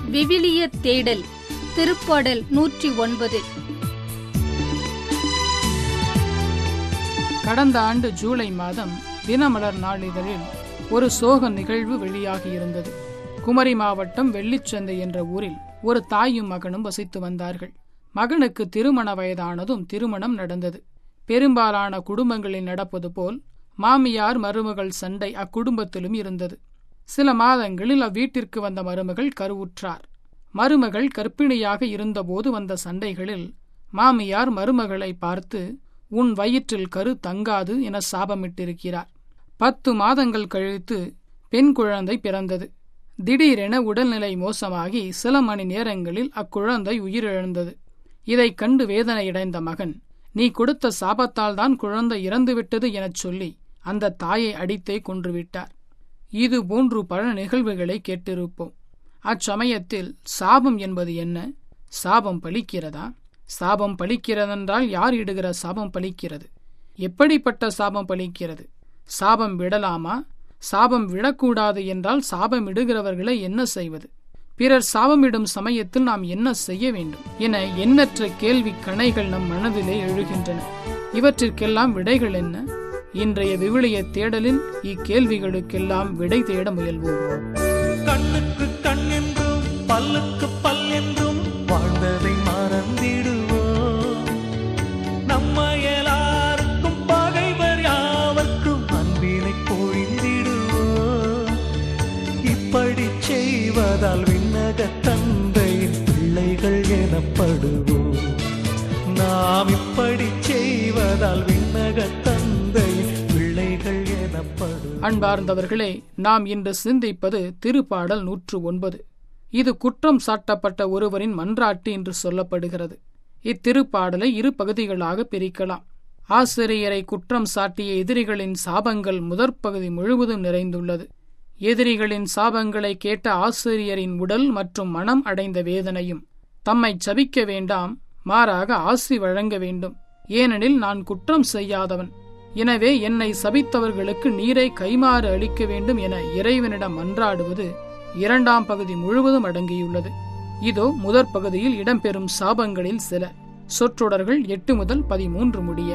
விவிலிய தேடல் திருப்பாடல் நூற்றி ஒன்பது கடந்த ஆண்டு ஜூலை மாதம் தினமலர் நாளிதழில் ஒரு சோக நிகழ்வு வெளியாகியிருந்தது குமரி மாவட்டம் வெள்ளிச்சந்தை என்ற ஊரில் ஒரு தாயும் மகனும் வசித்து வந்தார்கள் மகனுக்கு திருமண வயதானதும் திருமணம் நடந்தது பெரும்பாலான குடும்பங்களில் நடப்பது போல் மாமியார் மருமகள் சண்டை அக்குடும்பத்திலும் இருந்தது சில மாதங்களில் அவ்வீட்டிற்கு வந்த மருமகள் கருவுற்றார் மருமகள் கர்ப்பிணியாக இருந்தபோது வந்த சண்டைகளில் மாமியார் மருமகளை பார்த்து உன் வயிற்றில் கரு தங்காது என சாபமிட்டிருக்கிறார் பத்து மாதங்கள் கழித்து பெண் குழந்தை பிறந்தது திடீரென உடல்நிலை மோசமாகி சில மணி நேரங்களில் அக்குழந்தை உயிரிழந்தது இதைக் கண்டு வேதனையடைந்த மகன் நீ கொடுத்த சாபத்தால் தான் குழந்தை இறந்துவிட்டது எனச் சொல்லி அந்த தாயை அடித்தே கொன்றுவிட்டார் இது போன்று பல நிகழ்வுகளை கேட்டிருப்போம் அச்சமயத்தில் சாபம் என்பது என்ன சாபம் பலிக்கிறதா சாபம் பலிக்கிறதென்றால் யார் இடுகிற சாபம் பலிக்கிறது எப்படிப்பட்ட சாபம் பலிக்கிறது சாபம் விடலாமா சாபம் விடக்கூடாது என்றால் சாபம் இடுகிறவர்களை என்ன செய்வது பிறர் சாபமிடும் சமயத்தில் நாம் என்ன செய்ய வேண்டும் என எண்ணற்ற கேள்வி கணைகள் நம் மனதிலே எழுகின்றன இவற்றிற்கெல்லாம் விடைகள் என்ன இன்றைய விவிலிய தேடலில் இக்கேள்விகளுக்கெல்லாம் விடை தேட முயல்வோம் கண்ணுக்கு கண் என்றும் பல்லுக்கு பல் என்றும் வாழ்ந்ததை மறந்திடுவோம் நம்ம எல்லாருக்கும் பகைவர் யாவர்க்கும் அன்பினை பொழிந்திடுவோம் இப்படி செய்வதால் விண்ணக தந்தையின் பிள்ளைகள் எனப்படுவோம் நாம் இப்படி செய்வதால் விண்ணக தந்தையின் பிள்ளைகள் எனப்படுவோம் அன்பார்ந்தவர்களே நாம் இன்று சிந்திப்பது திருப்பாடல் நூற்று ஒன்பது இது குற்றம் சாட்டப்பட்ட ஒருவரின் மன்றாட்டு என்று சொல்லப்படுகிறது இத்திருப்பாடலை இரு பகுதிகளாக பிரிக்கலாம் ஆசிரியரை குற்றம் சாட்டிய எதிரிகளின் சாபங்கள் முதற் பகுதி முழுவதும் நிறைந்துள்ளது எதிரிகளின் சாபங்களை கேட்ட ஆசிரியரின் உடல் மற்றும் மனம் அடைந்த வேதனையும் தம்மை சபிக்க வேண்டாம் மாறாக ஆசி வழங்க வேண்டும் ஏனெனில் நான் குற்றம் செய்யாதவன் எனவே என்னை சபித்தவர்களுக்கு நீரை கைமாறு அளிக்க வேண்டும் என இறைவனிடம் மன்றாடுவது இரண்டாம் பகுதி முழுவதும் அடங்கியுள்ளது இதோ முதற் பகுதியில் இடம்பெறும் சாபங்களில் சில சொற்றொடர்கள் எட்டு முதல் பதிமூன்று முடிய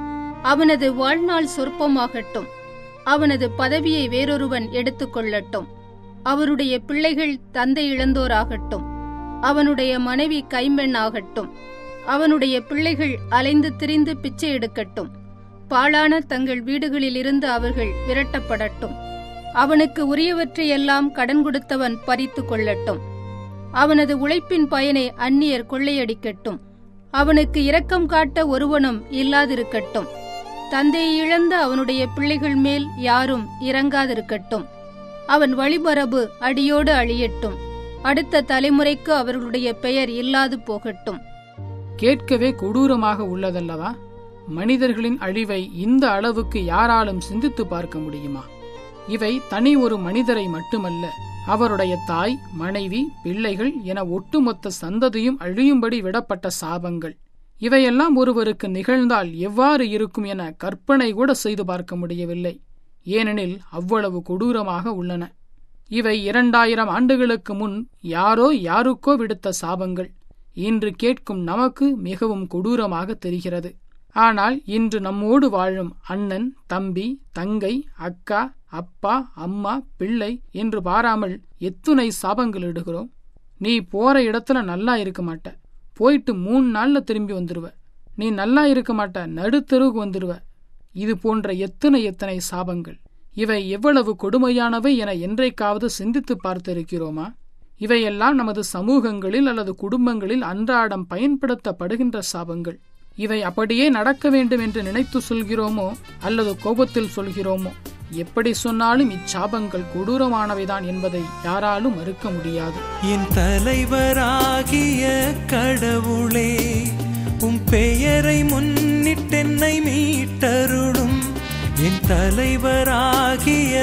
அவனது வாழ்நாள் சொற்பமாகட்டும் அவனது பதவியை வேறொருவன் எடுத்துக்கொள்ளட்டும் அவருடைய பிள்ளைகள் தந்தை இழந்தோராகட்டும் அவனுடைய மனைவி கைம்பெண் ஆகட்டும் அவனுடைய பிள்ளைகள் அலைந்து திரிந்து பிச்சை எடுக்கட்டும் பாழான தங்கள் வீடுகளிலிருந்து அவர்கள் விரட்டப்படட்டும் அவனுக்கு உரியவற்றையெல்லாம் கடன் கொடுத்தவன் பறித்து கொள்ளட்டும் அவனது உழைப்பின் பயனை அந்நியர் கொள்ளையடிக்கட்டும் அவனுக்கு இரக்கம் காட்ட ஒருவனும் இல்லாதிருக்கட்டும் தந்தையை இழந்த அவனுடைய பிள்ளைகள் மேல் யாரும் இறங்காதிருக்கட்டும் அவன் வழிமரபு அடியோடு அழியட்டும் அடுத்த தலைமுறைக்கு அவர்களுடைய பெயர் இல்லாது போகட்டும் கேட்கவே கொடூரமாக உள்ளதல்லவா மனிதர்களின் அழிவை இந்த அளவுக்கு யாராலும் சிந்தித்து பார்க்க முடியுமா இவை தனி ஒரு மனிதரை மட்டுமல்ல அவருடைய தாய் மனைவி பிள்ளைகள் என ஒட்டுமொத்த சந்ததியும் அழியும்படி விடப்பட்ட சாபங்கள் இவையெல்லாம் ஒருவருக்கு நிகழ்ந்தால் எவ்வாறு இருக்கும் என கற்பனை கூட செய்து பார்க்க முடியவில்லை ஏனெனில் அவ்வளவு கொடூரமாக உள்ளன இவை இரண்டாயிரம் ஆண்டுகளுக்கு முன் யாரோ யாருக்கோ விடுத்த சாபங்கள் இன்று கேட்கும் நமக்கு மிகவும் கொடூரமாக தெரிகிறது ஆனால் இன்று நம்மோடு வாழும் அண்ணன் தம்பி தங்கை அக்கா அப்பா அம்மா பிள்ளை என்று பாராமல் எத்துணை சாபங்கள் இடுகிறோம் நீ போற இடத்துல நல்லா இருக்க மாட்ட போயிட்டு மூணு நாள்ல திரும்பி வந்துருவ நீ நல்லா இருக்க மாட்ட நடுத்தெருவுக்கு வந்துருவ இது போன்ற எத்தனை எத்தனை சாபங்கள் இவை எவ்வளவு கொடுமையானவை என என்றைக்காவது சிந்தித்து பார்த்திருக்கிறோமா இவையெல்லாம் நமது சமூகங்களில் அல்லது குடும்பங்களில் அன்றாடம் பயன்படுத்தப்படுகின்ற சாபங்கள் இவை அப்படியே நடக்க வேண்டும் என்று நினைத்து சொல்கிறோமோ அல்லது கோபத்தில் சொல்கிறோமோ எப்படி சொன்னாலும் இச்சாபங்கள் கொடூரமானவைதான் என்பதை யாராலும் மறுக்க முடியாது என் தலைவராகிய கடவுளே உம் பெயரை முன்னிட்டென்னை மீட்டருளும் என் தலைவராகிய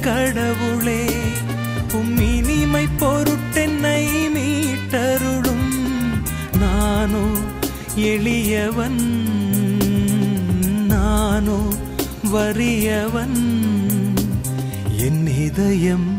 கடவுளே உம் இனிமை பொருட்டென்னை மீட்டருளும் நானோ எளியவன் நானோ வறியவன் என் இதயம்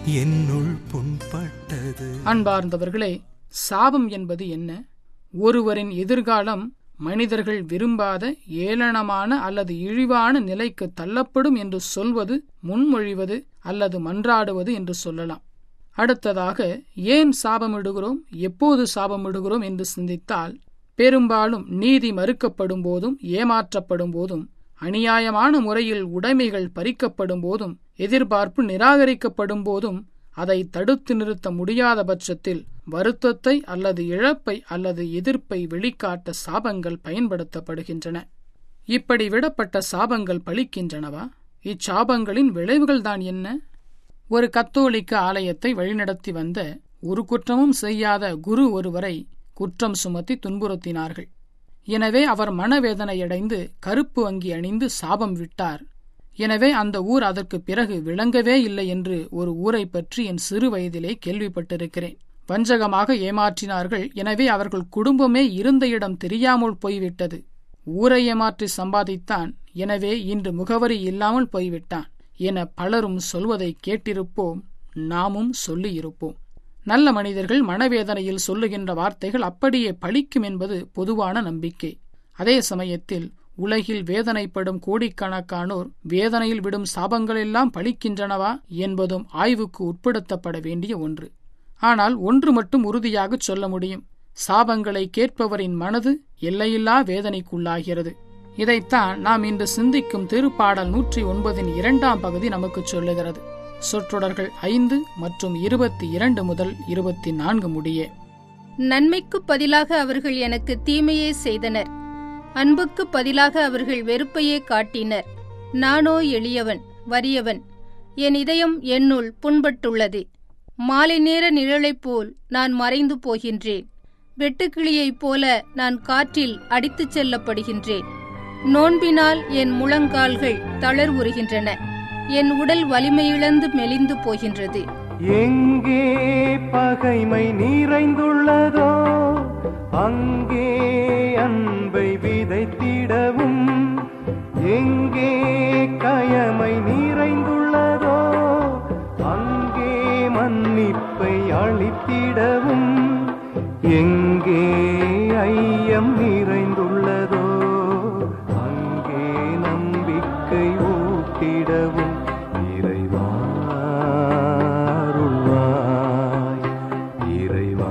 என்னுள் புண்பட்டது அன்பார்ந்தவர்களே சாபம் என்பது என்ன ஒருவரின் எதிர்காலம் மனிதர்கள் விரும்பாத ஏளனமான அல்லது இழிவான நிலைக்கு தள்ளப்படும் என்று சொல்வது முன்மொழிவது அல்லது மன்றாடுவது என்று சொல்லலாம் அடுத்ததாக ஏன் சாபமிடுகிறோம் எப்போது சாபமிடுகிறோம் என்று சிந்தித்தால் பெரும்பாலும் நீதி மறுக்கப்படும் போதும் ஏமாற்றப்படும் போதும் அநியாயமான முறையில் உடைமைகள் பறிக்கப்படும் போதும் எதிர்பார்ப்பு நிராகரிக்கப்படும் போதும் அதை தடுத்து நிறுத்த முடியாத பட்சத்தில் வருத்தத்தை அல்லது இழப்பை அல்லது எதிர்ப்பை வெளிக்காட்ட சாபங்கள் பயன்படுத்தப்படுகின்றன இப்படி விடப்பட்ட சாபங்கள் பலிக்கின்றனவா இச்சாபங்களின் விளைவுகள்தான் என்ன ஒரு கத்தோலிக்க ஆலயத்தை வழிநடத்தி வந்த ஒரு குற்றமும் செய்யாத குரு ஒருவரை குற்றம் சுமத்தி துன்புறுத்தினார்கள் எனவே அவர் மனவேதனையடைந்து கருப்பு அங்கி அணிந்து சாபம் விட்டார் எனவே அந்த ஊர் அதற்கு பிறகு விளங்கவே இல்லை என்று ஒரு ஊரை பற்றி என் சிறு வயதிலே கேள்விப்பட்டிருக்கிறேன் வஞ்சகமாக ஏமாற்றினார்கள் எனவே அவர்கள் குடும்பமே இருந்த இடம் தெரியாமல் போய்விட்டது ஊரை ஏமாற்றி சம்பாதித்தான் எனவே இன்று முகவரி இல்லாமல் போய்விட்டான் என பலரும் சொல்வதை கேட்டிருப்போம் நாமும் சொல்லியிருப்போம் நல்ல மனிதர்கள் மனவேதனையில் சொல்லுகின்ற வார்த்தைகள் அப்படியே பழிக்கும் என்பது பொதுவான நம்பிக்கை அதே சமயத்தில் உலகில் வேதனைப்படும் கோடிக்கணக்கானோர் வேதனையில் விடும் சாபங்களெல்லாம் பழிக்கின்றனவா என்பதும் ஆய்வுக்கு உட்படுத்தப்பட வேண்டிய ஒன்று ஆனால் ஒன்று மட்டும் உறுதியாகச் சொல்ல முடியும் சாபங்களை கேட்பவரின் மனது எல்லையில்லா வேதனைக்குள்ளாகிறது இதைத்தான் நாம் இன்று சிந்திக்கும் திருப்பாடல் நூற்றி ஒன்பதின் இரண்டாம் பகுதி நமக்கு சொல்லுகிறது சொற்றொடர்கள் ஐந்து மற்றும் இருபத்தி இரண்டு முதல் இருபத்தி நான்கு முடிய நன்மைக்கு பதிலாக அவர்கள் எனக்கு தீமையே செய்தனர் அன்புக்கு பதிலாக அவர்கள் வெறுப்பையே காட்டினர் நானோ எளியவன் வறியவன் என் இதயம் என்னுள் புண்பட்டுள்ளது மாலை நேர நிழலைப் போல் நான் மறைந்து போகின்றேன் வெட்டுக்கிளியைப் போல நான் காற்றில் அடித்துச் செல்லப்படுகின்றேன் நோன்பினால் என் முழங்கால்கள் தளர்வுறுகின்றன என் உடல் வலிமையிழந்து மெலிந்து போகின்றது எங்கே பகைமை நிறைந்துள்ளதோ அங்கே அன்பை விதைத்திடவும் எங்கே கயமை நிறைந்துள்ளதோ அங்கே மன்னிப்பை அளித்திடவும் எங்கே ஐயம் நிறைந்துள்ளதோ அங்கே நம்பிக்கை ஊட்டிடவும் இறைவா அருள்வாய். இறைவா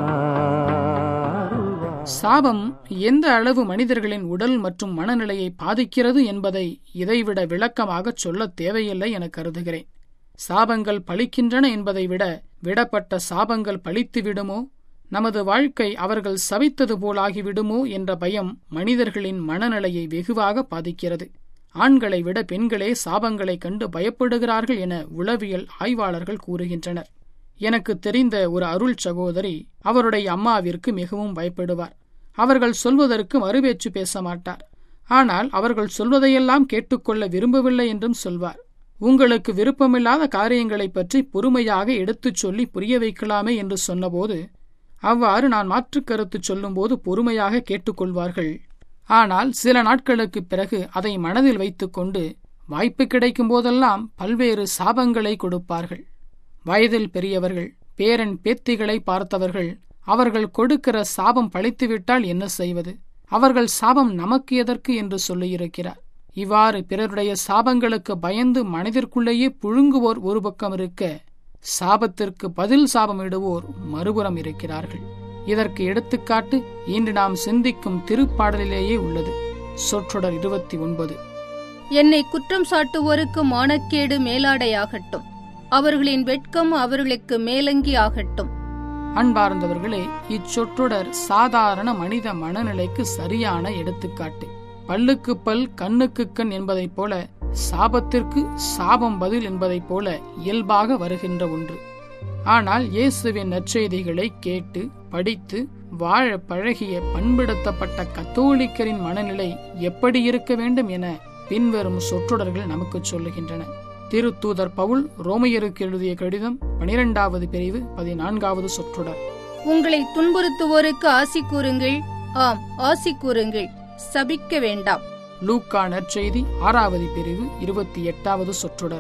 அருள்வாய். சாபம் எந்த அளவு மனிதர்களின் உடல் மற்றும் மனநிலையை பாதிக்கிறது என்பதை இதைவிட விளக்கமாகச் சொல்லத் தேவையில்லை என கருதுகிறேன் சாபங்கள் பலிக்கின்றன என்பதை விட விடப்பட்ட சாபங்கள் பலித்து விடுமோ நமது வாழ்க்கை அவர்கள் சபித்தது போலாகிவிடுமோ என்ற பயம் மனிதர்களின் மனநிலையை வெகுவாக பாதிக்கிறது ஆண்களை விட பெண்களே சாபங்களைக் கண்டு பயப்படுகிறார்கள் என உளவியல் ஆய்வாளர்கள் கூறுகின்றனர் எனக்கு தெரிந்த ஒரு அருள் சகோதரி அவருடைய அம்மாவிற்கு மிகவும் பயப்படுவார் அவர்கள் சொல்வதற்கு மறுபேச்சு பேச மாட்டார் ஆனால் அவர்கள் சொல்வதையெல்லாம் கேட்டுக்கொள்ள விரும்பவில்லை என்றும் சொல்வார் உங்களுக்கு விருப்பமில்லாத காரியங்களைப் பற்றி பொறுமையாக எடுத்துச் சொல்லி புரிய வைக்கலாமே என்று சொன்னபோது அவ்வாறு நான் மாற்றுக் கருத்து சொல்லும்போது பொறுமையாக கேட்டுக்கொள்வார்கள் ஆனால் சில நாட்களுக்குப் பிறகு அதை மனதில் வைத்துக்கொண்டு வாய்ப்பு கிடைக்கும் போதெல்லாம் பல்வேறு சாபங்களை கொடுப்பார்கள் வயதில் பெரியவர்கள் பேரன் பேத்திகளை பார்த்தவர்கள் அவர்கள் கொடுக்கிற சாபம் பழித்துவிட்டால் என்ன செய்வது அவர்கள் சாபம் நமக்கு எதற்கு என்று சொல்லியிருக்கிறார் இவ்வாறு பிறருடைய சாபங்களுக்கு பயந்து மனதிற்குள்ளேயே புழுங்குவோர் ஒரு பக்கம் இருக்க சாபத்திற்கு பதில் சாபமிடுவோர் மறுபுறம் இருக்கிறார்கள் இதற்கு எடுத்துக்காட்டு இன்று நாம் சிந்திக்கும் திருப்பாடலிலேயே உள்ளது சொற்றொடர் இருபத்தி ஒன்பது என்னை குற்றம் சாட்டுவோருக்கு மானக்கேடு மேலாடையாகட்டும் அவர்களின் வெட்கம் அவர்களுக்கு மேலங்கி ஆகட்டும் அன்பார்ந்தவர்களே இச்சொற்றொடர் சாதாரண மனித மனநிலைக்கு சரியான எடுத்துக்காட்டு பல்லுக்கு பல் கண்ணுக்கு கண் என்பதைப் போல சாபத்திற்கு சாபம் பதில் என்பதைப் போல இயல்பாக வருகின்ற ஒன்று ஆனால் இயேசுவின் நற்செய்திகளை கேட்டு படித்து வாழ பழகிய பண்படுத்தப்பட்ட கத்தோலிக்கரின் மனநிலை எப்படி இருக்க வேண்டும் என பின்வரும் சொற்றொடர்கள் நமக்குச் சொல்லுகின்றன திருத்தூதர் பவுல் ரோமையருக்கு எழுதிய கடிதம் பனிரெண்டாவது பிரிவு பதினான்காவது சொற்றொடர் உங்களை துன்புறுத்துவோருக்கு ஆசி கூறுங்கள் ஆம் ஆசி கூறுங்கள் சபிக்க வேண்டாம் லூக்கா நற்செய்தி ஆறாவது பிரிவு இருபத்தி எட்டாவது சொற்றொடர்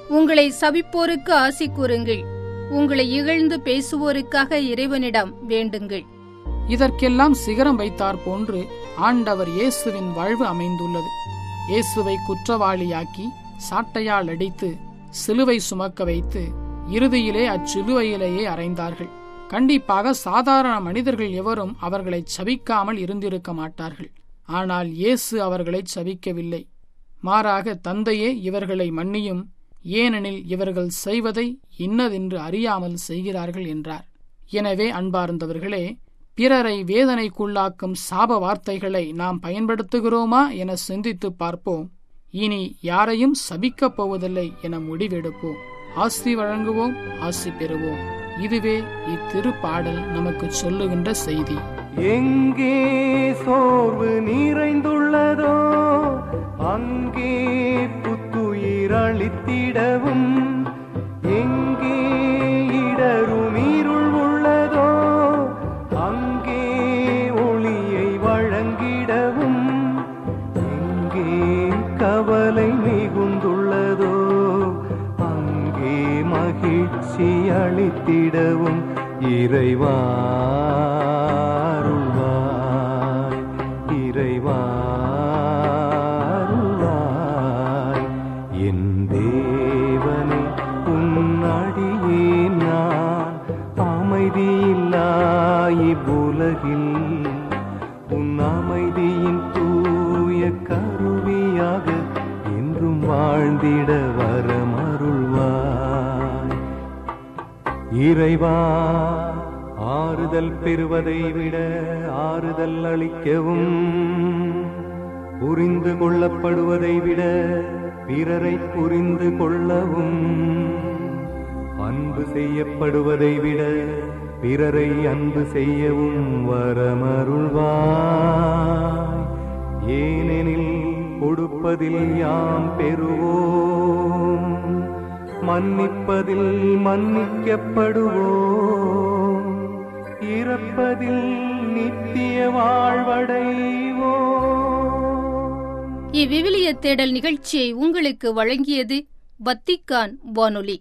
உங்களை சபிப்போருக்கு ஆசி கூறுங்கள் உங்களை இகழ்ந்து பேசுவோருக்காக இறைவனிடம் வேண்டுங்கள் இதற்கெல்லாம் சிகரம் வைத்தார் போன்று ஆண்டவர் இயேசுவின் வாழ்வு அமைந்துள்ளது இயேசுவை குற்றவாளியாக்கி சாட்டையால் அடித்து சிலுவை சுமக்க வைத்து இறுதியிலே அச்சிலுவையிலேயே அறைந்தார்கள் கண்டிப்பாக சாதாரண மனிதர்கள் எவரும் அவர்களை சபிக்காமல் இருந்திருக்க மாட்டார்கள் ஆனால் இயேசு அவர்களை சபிக்கவில்லை மாறாக தந்தையே இவர்களை மன்னியும் ஏனெனில் இவர்கள் செய்வதை இன்னதென்று அறியாமல் செய்கிறார்கள் என்றார் எனவே அன்பார்ந்தவர்களே பிறரை வேதனைக்குள்ளாக்கும் சாப வார்த்தைகளை நாம் பயன்படுத்துகிறோமா என சிந்தித்துப் பார்ப்போம் இனி யாரையும் சபிக்கப் போவதில்லை என முடிவெடுப்போம் ஆசி வழங்குவோம் ஆசி பெறுவோம் இதுவே இத்திருப்பாடல் நமக்கு சொல்லுகின்ற செய்தி எங்கே சோர்வு நிறைந்துள்ளதோ அங்கே புத்துயிர் அளித்திடவும் எங்கே இடரும் இருள் உள்ளதோ அங்கே ஒளியை வழங்கிடவும் எங்கே கவலை மிகுந்துள்ளதோ அங்கே மகிழ்ச்சி அளித்திடவும் இறைவா அருள்வாய் இறைவா அருள்வாய் என் தேவனே உன்னடியே நான் அமைதியில்லாய் இவ்வுலகில் உன் அமைதியின் தூய கருவியாக என்றும் வாழ்ந்திட வரமருள்வாய் இறைவா ஆறுதல் பெறுவதை விட ஆறுதல் அளிக்கவும் புரிந்து கொள்ளப்படுவதை விட பிறரை புரிந்து கொள்ளவும் அன்பு செய்யப்படுவதை விட பிறரை அன்பு செய்யவும் வரமருள்வாய் ஏனெனில் கொடுப்பதில் யாம் பெறுவோம் மன்னிப்பதில் மன்னிக்கப்படுவோம் இறப்பதில் நித்திய வாழ்வடைவோம் இவ்விவிலிய தேடல் நிகழ்ச்சியை உங்களுக்கு வழங்கியது வத்திக்கான் வானொலி